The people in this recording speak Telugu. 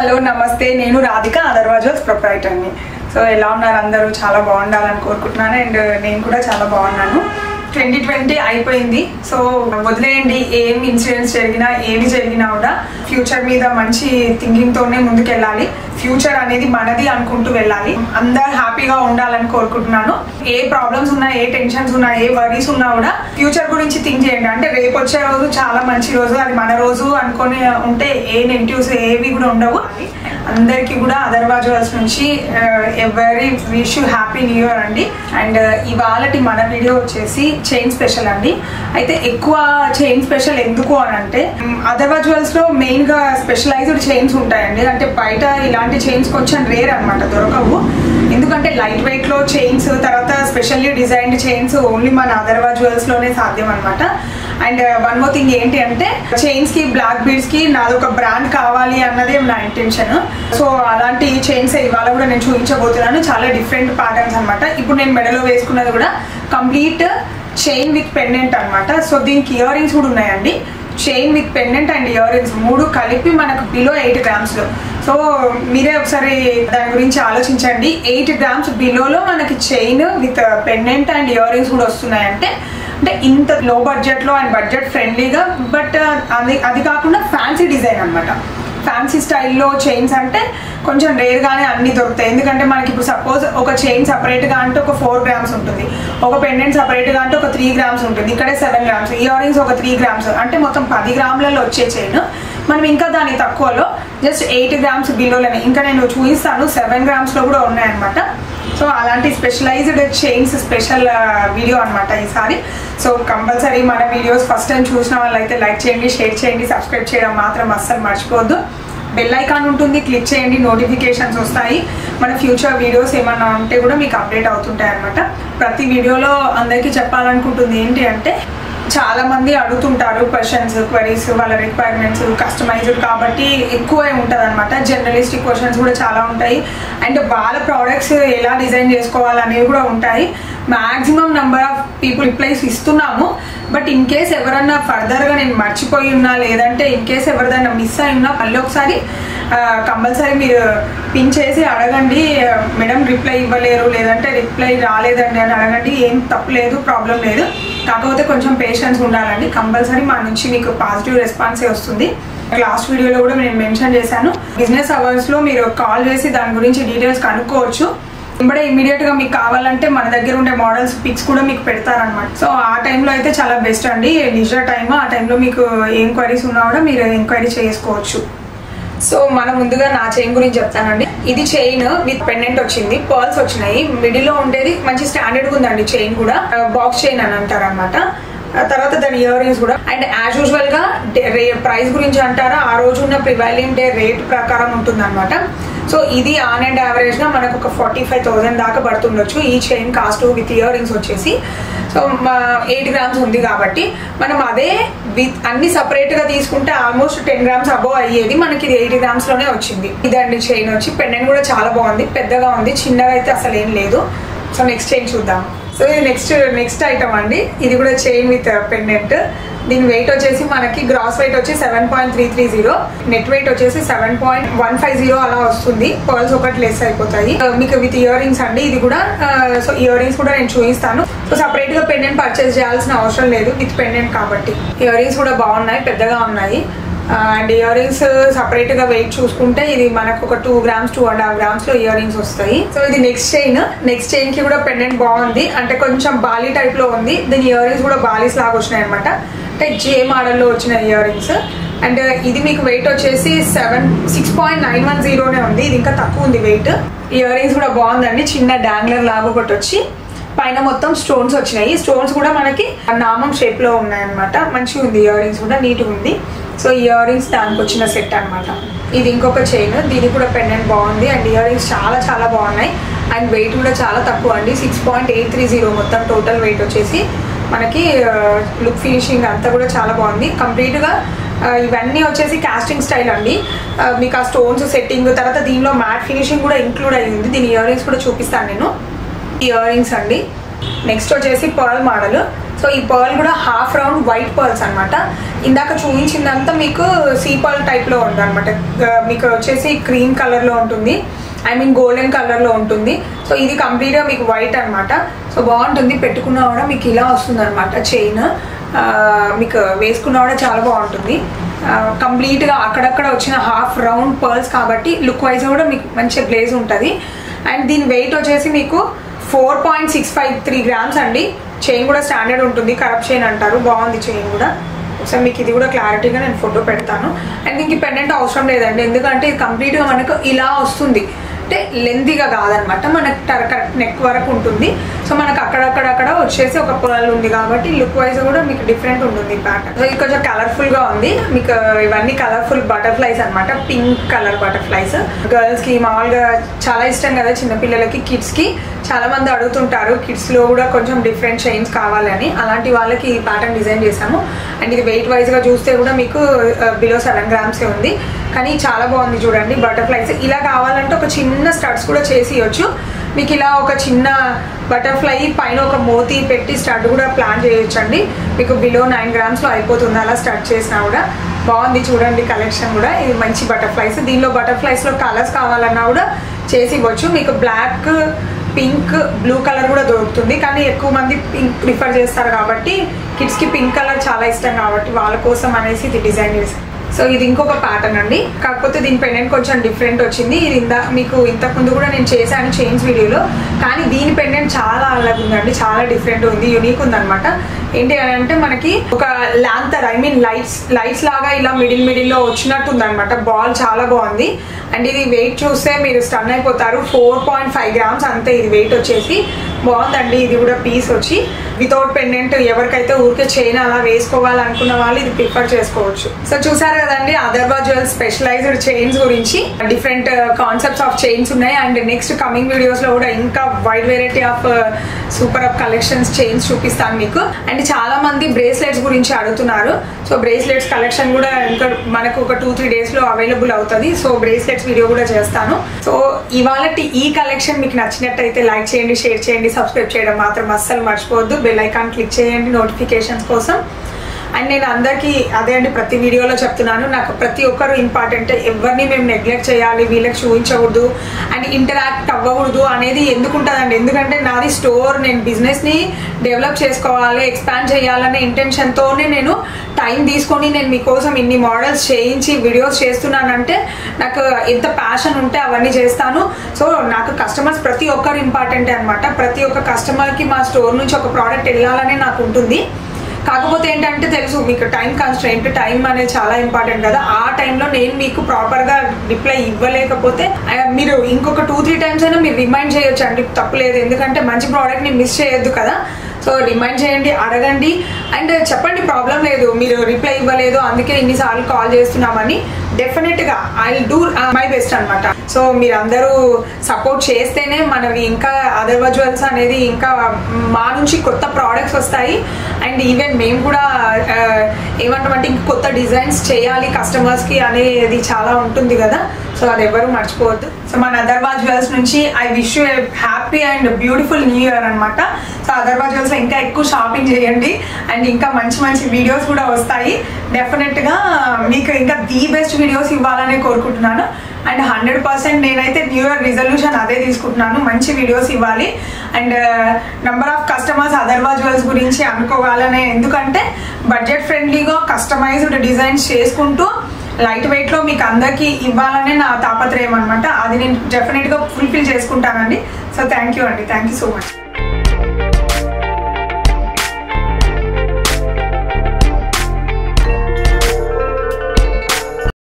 హలో నమస్తే నేను రాధిక అదర్వాజల్స్ ప్రొప్రైటర్ని సో ఎలా ఉన్నారు అందరూ చాలా బాగుండాలని కోరుకుంటున్నాను అండ్ నేను కూడా చాలా బాగున్నాను ట్వంటీ ట్వంటీ అయిపోయింది సో వదిలేయండి ఏం ఇన్సిడెంట్స్ జరిగినా ఏమి జరిగినా కూడా ఫ్యూచర్ మీద మంచి థింకింగ్ తోనే ముందుకెళ్ళాలి ఫ్యూచర్ అనేది మనది అనుకుంటూ వెళ్ళాలి అందరు హ్యాపీగా ఉండాలని కోరుకుంటున్నాను ఏ ప్రాబ్లమ్స్ ఉన్నా ఏ టెన్షన్స్ ఉన్నా ఏ వరీస్ ఉన్నా కూడా ఫ్యూచర్ గురించి థింక్ చేయండి అంటే రేపు వచ్చే రోజు చాలా మంచి రోజు అది మన రోజు అనుకొని ఉంటే ఏ నెగిటివ్స్ ఏవి కూడా ఉండవు అందరికీ కూడా అదర్వాజువల్స్ నుంచి every wish happy new year అండి అండ్ ఇవాళటి మన వీడియో వచ్చేసి చైన్ స్పెషల్ అండి అయితే ఎక్కువ చైన్ స్పెషల్ ఎందుకు అని అంటే అదర్వాజువల్స్ లో మెయిన్ గా స్పెషలైజ్డ్ చైన్స్ ఉంటాయండి అంటే బయట ఇలాంటి చైన్స్ కొంచెం రేర్ అనమాట దొరకవు ఎందుకంటే లైట్ వెయిట్ లో చైన్స్ తర్వాత స్పెషల్లీ డిజైన్డ్ చైన్స్ ఓన్లీ మన అదర్వా జ్యువెల్స్ లోనే సాధ్యం అనమాట అండ్ వన్ మోర్ థింగ్ ఏంటి అంటే చైన్స్ కి బ్లాక్ బీడ్స్ కి నాదొక బ్రాండ్ కావాలి అన్నదే నా ఇంటెన్షన్ సో అలాంటి చైన్స్ ఇవాళ కూడా నేను చూపించబోతున్నాను చాలా డిఫరెంట్ ప్యాటర్న్స్ అనమాట ఇప్పుడు నేను మెడలో వేసుకున్నది కూడా కంప్లీట్ చైన్ విత్ పెండెంట్ అనమాట సో దీనికి ఇయర్ రింగ్స్ కూడా ఉన్నాయండి chain with pendant and earrings మూడు కలిపి మనకు బిలో ఎయిట్ గ్రామ్స్ లో సో మీరే ఒకసారి దాని గురించి ఆలోచించండి ఎయిట్ గ్రామ్స్ బిలోలో మనకి chain with pendant and earrings కూడా వస్తున్నాయంటే అంటే ఇంత లో బడ్జెట్ లో అండ్ బడ్జెట్ ఫ్రెండ్లీగా బట్ అది అది కాకుండా ఫ్యాన్సీ డిజైన్ అనమాట ఫ్యాన్సీ స్టైల్లో చైన్స్ అంటే కొంచెం రేర్ గానే అన్ని దొరుకుతాయి ఎందుకంటే మనకి ఇప్పుడు సపోజ్ ఒక చైన్ సపరేట్ గా అంటే ఒక ఫోర్ గ్రామ్స్ ఉంటుంది ఒక పెండెంట్ సపరేట్ గా అంటే ఒక త్రీ గ్రామ్స్ ఉంటుంది ఇక్కడే సెవెన్ గ్రామ్స్ ఇయర్ రింగ్స్ ఒక త్రీ గ్రామ్స్ అంటే మొత్తం పది గ్రాములలో వచ్చే చైన్ మనం ఇంకా దాని తక్కువలో జస్ట్ ఎయిట్ గ్రామ్స్ బిలోలోనే ఇంకా నేను చూపిస్తాను సెవెన్ గ్రామ్స్ లో కూడా ఉన్నాయన్నమాట సో అలాంటి స్పెషలైజ్డ్ చైన్స్ స్పెషల్ వీడియో అనమాట ఈసారి సో కంపల్సరీ మన వీడియోస్ ఫస్ట్ టైం చూసిన వాళ్ళైతే లైక్ చేయండి షేర్ చేయండి సబ్స్క్రైబ్ చేయడం మాత్రం అస్సలు మర్చిపోవద్దు బెల్ ఐకాన్ ఉంటుంది క్లిక్ చేయండి నోటిఫికేషన్స్ వస్తాయి మన ఫ్యూచర్ వీడియోస్ ఏమన్నా ఉంటే కూడా మీకు అప్డేట్ అవుతుంటాయి అనమాట ప్రతి వీడియోలో అందరికీ చెప్పాలనుకుంటుంది ఏంటి అంటే చాలా మంది అడుగుతుంటారు క్వశ్చన్స్ క్వరీస్ వాళ్ళ రిక్వైర్మెంట్స్ కస్టమైజ్డ్ కాబట్టి ఎక్కువే ఉంటుంది అనమాట జర్నలిస్టిక్ క్వశ్చన్స్ కూడా చాలా ఉంటాయి అండ్ వాళ్ళ ప్రోడక్ట్స్ ఎలా డిజైన్ చేసుకోవాలనేవి కూడా ఉంటాయి maximum number of people replies ఇస్తున్నాము బట్ ఇన్ కేస్ ఎవరన్నా ఫర్దర్గా నేను మర్చిపోయి ఉన్నా లేదంటే ఇన్ కేస్ ఎవరిదైనా మిస్ అయి ఉన్నా మళ్ళీ ఒకసారి కంపల్సరీ మీరు పిన్ చేసి అడగండి మేడం రిప్లై ఇవ్వలేరు లేదంటే రిప్లై రాలేదండి అని అడగండి ఏం తప్పలేదు ప్రాబ్లం లేదు కాకపోతే కొంచెం పేషెన్స్ ఉండాలండి కంపల్సరీ మా నుంచి మీకు పాజిటివ్ రెస్పాన్సే వస్తుంది లాస్ట్ వీడియోలో కూడా నేను మెన్షన్ చేశాను బిజినెస్ అవర్స్లో మీరు కాల్ చేసి దాని గురించి డీటెయిల్స్ కనుక్కోవచ్చు ఇప్పుడే ఇమీడియట్ గా మీకు కావాలంటే మన దగ్గర ఉండే మోడల్స్ పిక్స్ కూడా మీకు పెడతారనమాట సో ఆ టైంలో అయితే చాలా బెస్ట్ అండి లిజర్ టైమ్ ఆ టైంలో మీకు ఏం క్వైరీస్ ఉన్నా కూడా మీరు ఎంక్వైరీ చేసుకోవచ్చు సో మనం ముందుగా నా చైన్ గురించి చెప్తానండి ఇది చైన్ విత్ పెండెంట్ వచ్చింది పర్ల్స్ వచ్చినాయి మిడిల్ లో ఉండేది మంచి స్టాండర్డ్ ఉందండి చైన్ కూడా బాక్స్ చైన్ అని అంటారు అనమాట తర్వాత దాని ఇయర్ రింగ్స్ కూడా అండ్ యాజ్ యూజువల్ గా ప్రైస్ గురించి అంటారా ఆ రోజు ఉన్న ప్రివైలింగ్ డే రేట్ ప్రకారం ఉంటుంది అనమాట సో ఇది ఆన్ అండ్ యావరేజ్ గా మనకు ఒక ఫార్టీ ఫైవ్ థౌసండ్ దాకా పడుతుండొచ్చు ఈ chain cost with earrings వచ్చేసి సో ఎయిట్ గ్రామ్స్ ఉంది కాబట్టి మనం అదే విత్ అన్ని సపరేట్ గా తీసుకుంటే ఆల్మోస్ట్ టెన్ గ్రామ్స్ అబోవ్ అయ్యేది మనకి ఇది ఎయిటీ గ్రామ్స్ లోనే వచ్చింది ఇదండి చైన్ వచ్చి పెండెంట్ కూడా చాలా బాగుంది పెద్దగా ఉంది చిన్నగా అయితే అసలు ఏం లేదు సో నెక్స్ట్ చైన్ చూద్దాం సో ఇది నెక్స్ట్ నెక్స్ట్ ఐటమ్ అండి ఇది కూడా చైన్ విత్ పెండెంట్ దీని వెయిట్ వచ్చేసి మనకి గ్రాస్ వెయిట్ వచ్చి seven point three three zero net weight వచ్చేసి seven point one five zero అలా వస్తుంది పర్ల్స్ ఒకటి లెస్ అయిపోతాయి మీకు విత్ ఇయర్ రింగ్స్ అండి ఇది కూడా సో ఇయర్ రింగ్స్ కూడా నేను చూపిస్తాను సో సపరేట్ గా పెండెంట్ పర్చేస్ చేయాల్సిన అవసరం లేదు విత్ పెండెంట్ కాబట్టి ఇయర్ రింగ్స్ కూడా బాగున్నాయి పెద్దగా ఉన్నాయి అండ్ ఇయర్ రింగ్స్ సపరేట్ గా వెయిట్ చూసుకుంటే ఇది మనకు ఒక two grams two and half grams లో ఇయర్ రింగ్స్ వస్తాయి సో ఇది నెక్స్ట్ చైన్ నెక్స్ట్ చైన్ కి కూడా పెండెంట్ బాగుంది అంటే కొంచెం బాలీ టైప్ లో ఉంది దీని ఇయర్ రింగ్స్ కూడా బాలీస్ లాగా వచ్చినాయి అనమాట అంటే జే మోడల్లో వచ్చిన ఇయర్ రింగ్స్ అండ్ ఇది మీకు వెయిట్ వచ్చేసి seven six point nine one జీరోనే ఉంది ఇది ఇంకా తక్కువ ఉంది వెయిట్ ఇయర్ రింగ్స్ కూడా బాగుందండి చిన్న డాంగ్లర్ లాగా ఒకటి వచ్చి పైన మొత్తం స్టోన్స్ వచ్చినాయి స్టోన్స్ కూడా మనకి నామం షేప్ లో ఉన్నాయన్నమాట మంచిగా ఉంది ఇయర్ రింగ్స్ కూడా నీట్గా ఉంది సో ఇయర్ రింగ్స్ దానికి వచ్చిన సెట్ అనమాట ఇది ఇంకొక చైన్ దీనికి కూడా పెండెంట్ బాగుంది అండ్ ఇయర్ రింగ్స్ చాలా చాలా బాగున్నాయి అండ్ వెయిట్ కూడా చాలా తక్కువ అండి six point eight three zero మొత్తం టోటల్ వెయిట్ వచ్చేసి మనకి లుక్ ఫినిషింగ్ అంతా కూడా చాలా బాగుంది కంప్లీట్గా ఇవన్నీ వచ్చేసి కాస్టింగ్ స్టైల్ అండి మీకు ఆ స్టోన్స్ సెట్టింగ్ తర్వాత దీనిలో మ్యాట్ ఫినిషింగ్ కూడా ఇంక్లూడ్ అయ్యింది దీని ఇయర్ రింగ్స్ కూడా చూపిస్తాను నేను ఇయర్ రింగ్స్ అండి నెక్స్ట్ వచ్చేసి పర్ల్ మోడల్ సో ఈ పర్ల్ కూడా హాఫ్ రౌండ్ వైట్ పర్ల్స్ అనమాట ఇందాక చూపించిందంతా మీకు సీ పర్ల్ టైప్లో ఉంది అనమాట మీకు వచ్చేసి క్రీమ్ కలర్లో ఉంటుంది ఐ మీన్ గోల్డెన్ కలర్లో ఉంటుంది సో ఇది కంప్లీట్గా మీకు వైట్ అనమాట సో బాగుంటుంది పెట్టుకున్నా కూడా మీకు ఇలా వస్తుంది అనమాట చైన్ మీకు వేసుకున్నా కూడా చాలా బాగుంటుంది కంప్లీట్గా అక్కడక్కడ వచ్చిన హాఫ్ రౌండ్ పర్ల్స్ కాబట్టి లుక్ వైజ్ కూడా మీకు మంచి గ్లేజ్ ఉంటుంది అండ్ దీని వెయిట్ వచ్చేసి మీకు four point six five three grams అండి చైన్ కూడా స్టాండర్డ్ ఉంటుంది కరప్ చైన్ అంటారు బాగుంది చైన్ కూడా ఒకసారి మీకు ఇది కూడా క్లారిటీగా నేను ఫోటో పెడతాను అండ్ దీనికి పెండెంట్ అవసరం లేదండి ఎందుకంటే ఇది కంప్లీట్గా మనకు ఇలా వస్తుంది అంటే లెంతీగా కాదనమాట మనకు కరెక్ట్ నెక్ వరకు ఉంటుంది సో మనకు అక్కడక్కడక్కడ వచ్చేసి ఒక పొలాలు ఉంది కాబట్టి లుక్ వైజ్ కూడా మీకు డిఫరెంట్ ఉంటుంది ప్యాటర్న్ సో ఇది కొంచెం కలర్ఫుల్ గా ఉంది మీకు ఇవన్నీ కలర్ఫుల్ బటర్ఫ్లైస్ అనమాట పింక్ కలర్ బటర్ఫ్లైస్ గర్ల్స్ కి మామూలుగా చాలా ఇష్టం కదా చిన్నపిల్లలకి కిడ్స్ కి చాలా మంది అడుగుతుంటారు కిడ్స్ లో కూడా కొంచెం డిఫరెంట్ చైన్స్ కావాలని అలాంటి వాళ్ళకి ఈ ప్యాటర్న్ డిజైన్ చేశాము అండ్ ఇది వెయిట్ వైజ్ గా చూస్తే కూడా మీకు బిలో సెవెన్ గ్రామ్స్ ఉంది కానీ చాలా బాగుంది చూడండి బటర్ఫ్లైస్ ఇలా కావాలంటే ఒక చిన్న స్టడ్స్ కూడా చేసి ఇవ్వచ్చు మీకు ఇలా ఒక చిన్న బటర్ఫ్లై పైన ఒక మోతీ పెట్టి స్టడ్ కూడా ప్లాన్ చేయొచ్చు అండి మీకు బిలో నైన్ గ్రామ్స్లో అయిపోతుంది అలా స్టార్ట్ చేసినా కూడా బాగుంది చూడండి కలెక్షన్ కూడా ఇది మంచి బటర్ఫ్లైస్ దీనిలో బటర్ఫ్లైస్లో కలర్స్ కావాలన్నా కూడా చేసి ఇవ్వచ్చు మీకు బ్లాక్ పింక్ బ్లూ కలర్ కూడా దొరుకుతుంది కానీ ఎక్కువ మంది పింక్ ప్రిఫర్ చేస్తారు కాబట్టి కిడ్స్కి పింక్ కలర్ చాలా ఇష్టం కాబట్టి వాళ్ళ కోసం అనేసి ఇది డిజైన్ చేశాను సో ఇది ఇంకొక ప్యాటర్న్ అండి కాకపోతే దీని పెండెంట్ కొంచెం డిఫరెంట్ వచ్చింది ఇది ఇందా మీకు ఇంతకుముందు కూడా నేను చేశాను చైన్స్ వీడియోలో కానీ దీని పెండెంట్ చాలా అలాగ ఉందండి చాలా డిఫరెంట్ ఉంది యూనిక్ ఉందన్నమాట ఏంటి అని అంటే మనకి ఒక lantern I mean lights lights లాగా ఇలా మిడిల్ మిడిల్ లో వచ్చినట్టు ఉందన్నమాట బాల్ చాలా బాగుంది అండ్ ఇది వెయిట్ చూస్తే మీరు స్టన్ అయిపోతారు ఫోర్ పాయింట్ ఫైవ్ గ్రామ్స్ అంతే ఇది వెయిట్ వచ్చేసి బాగుందండి ఇది కూడా పీస్ వచ్చి వితౌట్ పెండెంట్ ఎవరికైతే ఊరికే చైన్ అలా వేసుకోవాలనుకున్న వాళ్ళు ఇది ప్రిఫర్ చేసుకోవచ్చు సో చూసారు కదండి అదర్వా జ్యువెల్ స్పెషలైజ్డ్ చైన్స్ గురించి డిఫరెంట్ కాన్సెప్ట్స్ ఆఫ్ చైన్స్ ఉన్నాయి అండ్ నెక్స్ట్ కమింగ్ వీడియోస్ లో కూడా ఇంకా wide variety of super up collections chains చూపిస్తాను మీకు అండ్ చాలా మంది బ్రేస్లెట్స్ గురించి అడుగుతున్నారు సో బ్రేస్లెట్స్ కలెక్షన్ కూడా ఇంకా మనకు ఒక టూ త్రీ డేస్ లో అవైలబుల్ అవుతుంది సో బ్రేస్లెట్స్ వీడియో కూడా చేస్తాను సో ఇవాళ ఈ కలెక్షన్ మీకు నచ్చినట్టయితే లైక్ చేయండి షేర్ చేయండి సబ్స్క్రైబ్ చేయడం మాత్రం అస్సలు మర్చిపోవద్దు బెల్ ఐకాన్ క్లిక్ చేయండి నోటిఫికేషన్స్ కోసం అండ్ నేను అందరికీ అదే అండి ప్రతి వీడియోలో చెప్తున్నాను నాకు ప్రతి ఒక్కరు ఇంపార్టెంట్ ఎవరిని మేము నెగ్లెక్ట్ చేయాలి వీళ్ళకి చూపించకూడదు అండ్ ఇంటరాక్ట్ అవ్వకూడదు అనేది ఎందుకు ఉంటుందండి ఎందుకంటే నాది స్టోర్ నేను బిజినెస్ని డెవలప్ చేసుకోవాలి ఎక్స్పాండ్ చేయాలనే ఇంటెన్షన్తోనే నేను టైం తీసుకొని నేను మీకోసం ఇన్ని మోడల్స్ చేయించి వీడియోస్ చేస్తున్నానంటే నాకు ఎంత ప్యాషన్ ఉంటే అవన్నీ చేస్తాను సో నాకు కస్టమర్స్ ప్రతి ఒక్కరు ఇంపార్టెంటే అనమాట ప్రతి ఒక్క కస్టమర్కి మా స్టోర్ నుంచి ఒక ప్రోడక్ట్ వెళ్ళాలనే నాకు ఉంటుంది కాకపోతే ఏంటంటే తెలుసు మీకు టైం కన్స్ట్రెంట్ టైం అనేది చాలా ఇంపార్టెంట్ కదా ఆ టైంలో నేను మీకు ప్రాపర్గా రిప్లై ఇవ్వలేకపోతే ఆ, మీరు ఇంకొక టూ త్రీ టైమ్స్ అయినా మీరు రిమైండ్ చేయొచ్చు అండి తప్పులేదు ఎందుకంటే మంచి ప్రోడక్ట్ని మిస్ చేయొద్దు కదా సో రిమైండ్ చేయండి అడగండి అండ్ చెప్పండి ప్రాబ్లం లేదు మీరు రిప్లై ఇవ్వలేదు అందుకే ఇన్నిసార్లు కాల్ చేస్తున్నామని డెఫినెట్గా ఐ డూ మై బెస్ట్ అనమాట సో మీరందరూ సపోర్ట్ చేస్తేనే మనవి ఇంకా అదర్వ జ్యువెల్స్ అనేది ఇంకా మా నుంచి కొత్త ప్రోడక్ట్స్ వస్తాయి అండ్ ఈవెన్ మేము కూడా ఆ, ఏమంటామంటే ఇంక కొత్త డిజైన్స్ చేయాలి కస్టమర్స్కి అనేది చాలా ఉంటుంది కదా సో అది ఎవరు మర్చిపోవద్దు సో మన అదర్వా జ్యువెల్స్ నుంచి I wish you happy and beautiful new year అనమాట సో అదర్వా జ్యువెల్స్ ఇంకా ఎక్కువ షాపింగ్ చేయండి అండ్ ఇంకా మంచి మంచి వీడియోస్ కూడా వస్తాయి డెఫినెట్గా మీకు ఇంకా ది బెస్ట్ వీడియోస్ ఇవ్వాలని కోరుకుంటున్నాను అండ్ హండ్రెడ్ పర్సెంట్ నేనైతే న్యూ ఇయర్ రిజల్యూషన్ అదే తీసుకుంటున్నాను మంచి వీడియోస్ ఇవ్వాలి and number of customers Atharva jewels గురించి అనుకోవాలనే ఎందుకంటే బడ్జెట్ ఫ్రెండ్లీగా కస్టమైజ్డ్ డిజైన్స్ చేసుకుంటూ లైట్ వెయిట్ లో మీకు అందరికీ ఇవ్వాలనే నా తాపత్రయం అనమాట అది నేను డెఫినెట్ గా ఫుల్ఫిల్ చేసుకుంటానండి సో థ్యాంక్ యూ అండి థ్యాంక్ యూ సో మచ్